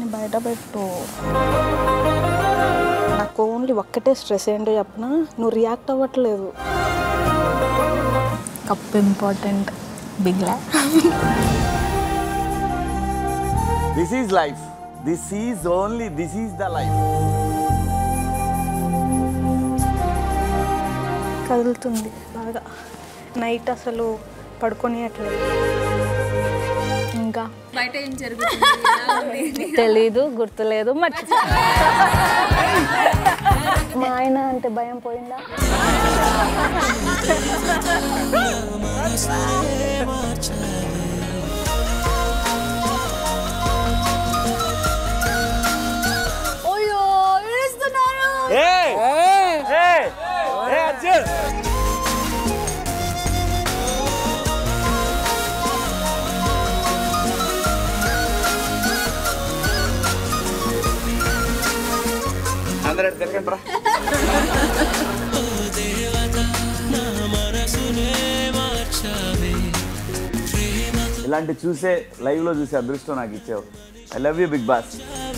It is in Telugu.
బయట పెట్టు నాకు ఓన్లీ ఒక్కటే స్ట్రెస్ ఏంటో చెప్పిన నువ్వు రియాక్ట్ అవ్వట్లేదు కప్ ఇంపార్టెంట్ బిగ్ లా this is life this is only this is the life కదులుతుంది బాగా నైట్ అసలు పడుకోనియట్లేదు ఇంకా బయట ఏం జరుగుతుంది ఎలా ఉంది? తెలీదు గుర్తులేదు మర్చి మా ఆయన అంటే భయం పోయిందా అయ్యో ఏడుస్తున్నారు అందరూ తిరగండి రా ఇలాంటి చూసే లైవ్ లో చూసే అదృష్టం నాకు ఇచ్చావు I love you big boss